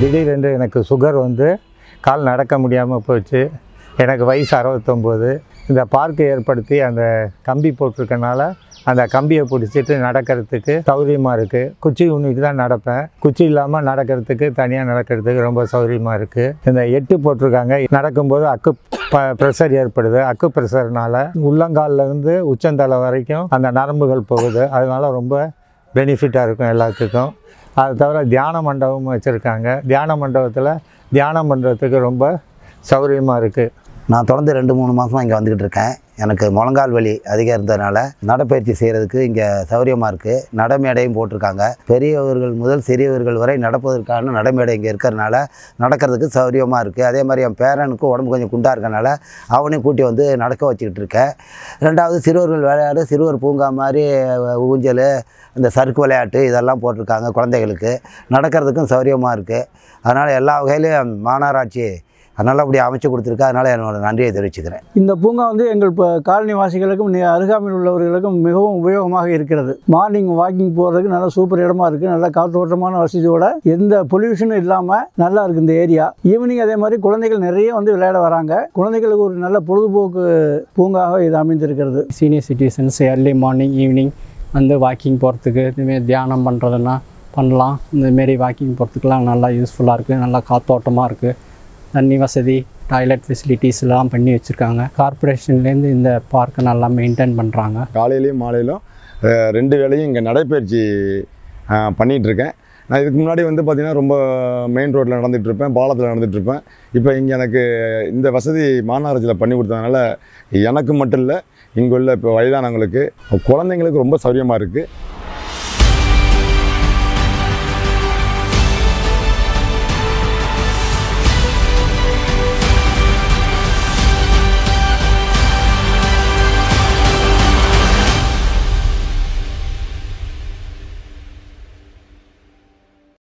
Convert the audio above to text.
திடீரென்று எனக்கு சுகர் வந்து கால் நடக்க முடியாமல் போச்சு எனக்கு வயசு அறுபத்தொம்போது இந்த பார்க்கு ஏற்படுத்தி அந்த கம்பி போட்டிருக்கனால அந்த கம்பியை பிடிச்சிட்டு நடக்கிறதுக்கு சௌகரியமாக இருக்குது குச்சி ஊனிட்டு தான் நடப்பேன் குச்சி இல்லாமல் நடக்கிறதுக்கு தனியாக நடக்கிறதுக்கு ரொம்ப சௌகரியமாக இருக்குது இந்த எட்டு போட்டிருக்காங்க நடக்கும்போது அக்கு ப ப்ரெஷர் ஏற்படுது அக்கு ப்ரெஷர்னால உள்ளங்கால்ல இருந்து உச்சந்தலை வரைக்கும் அந்த நரம்புகள் போகுது அதனால ரொம்ப பெனிஃபிட்டாக இருக்கும் எல்லாத்துக்கும் அது தவிர தியான மண்டபமும் வச்சுருக்காங்க தியான மண்டபத்தில் தியானம் பண்ணுறதுக்கு ரொம்ப சௌகரியமாக இருக்குது நான் தொடர்ந்து ரெண்டு மூணு மாதமாக இங்கே வந்துக்கிட்டு இருக்கேன் எனக்கு முழங்கால் வலி அதிகம் இருந்ததுனால நடைப்பயிற்சி செய்கிறதுக்கு இங்கே சௌகரியமாக இருக்குது நடைமேடையும் போட்டிருக்காங்க பெரியவர்கள் முதல் சிறியவர்கள் வரை நடப்பதற்கான நடைமேடை இங்கே இருக்கிறனால நடக்கிறதுக்கு சௌகரியமாக இருக்குது அதே மாதிரி என் பேரனுக்கும் உடம்பு கொஞ்சம் குண்டாக இருக்கனால அவனையும் கூட்டி வந்து நடக்க வச்சுக்கிட்டு இருக்கேன் ரெண்டாவது சிறுவர்கள் விளையாடு சிறுவர் பூங்கா மாதிரி ஊஞ்சல் இந்த சறுக்கு விளையாட்டு இதெல்லாம் போட்டிருக்காங்க குழந்தைகளுக்கு நடக்கிறதுக்கும் சௌகரியமாக இருக்குது அதனால் எல்லா வகையிலையும் மாநகராட்சி நல்லபடியாக அமைச்சு கொடுத்துருக்கு அதனால் என்னோட நன்றியை தெரிவிச்சுக்கிறேன் இந்த பூங்கா வந்து எங்கள் இப்போ காலனி வாசிகளுக்கும் நி- அருகாமையில் உள்ளவர்களுக்கும் மிகவும் உபயோகமாக இருக்கிறது மார்னிங் வாக்கிங் போகிறதுக்கு நல்ல சூப்பர் இடமா இருக்குது நல்ல காற்றோட்டமான வசதியோட எந்த பொல்யூஷனும் இல்லாமல் நல்லா இருக்குது இந்த ஏரியா ஈவினிங் அதே மாதிரி குழந்தைகள் நிறைய வந்து விளையாட வராங்க குழந்தைகளுக்கு ஒரு நல்ல பொழுதுபோக்கு பூங்காக இது அமைந்திருக்கிறது senior citizens early morning evening வந்து வாக்கிங் போகிறதுக்கு இதுமாரி தியானம் பண்ணுறதுன்னா பண்ணலாம் இந்தமாரி வாக்கிங் போகிறதுக்குலாம் நல்லா யூஸ்ஃபுல்லாக இருக்குது நல்லா காத்தோட்டமாக இருக்குது தண்ணி வசதி டாய்லெட் ஃபெசிலிட்டிஸ்லாம் பண்ணி வச்சுருக்காங்க கார்ப்பரேஷன்லேருந்து இந்த பார்க்கை நல்லா மெயின்டைன் பண்ணுறாங்க காலையிலையும் மாலையிலும் அஹ், ரெண்டு வேளையும் இங்கே நடைப்பயிற்சி அஹ், பண்ணிட்டு இருக்கேன் நான் இதுக்கு முன்னாடி வந்து பார்த்திங்கன்னா ரொம்ப மெயின் ரோட்டில் நடந்துட்டு இருப்பேன் பாலத்தில் நடந்துட்டு இருப்பேன் இப்போ இங்கே எனக்கு இந்த வசதி மாநகராட்சியில் பண்ணி கொடுத்ததுனால எனக்கு மட்டும் இல்லை இங்கே உள்ள இப்போ வயதானவங்களுக்கு குழந்தைங்களுக்கு ரொம்ப சௌரியமாக இருக்குது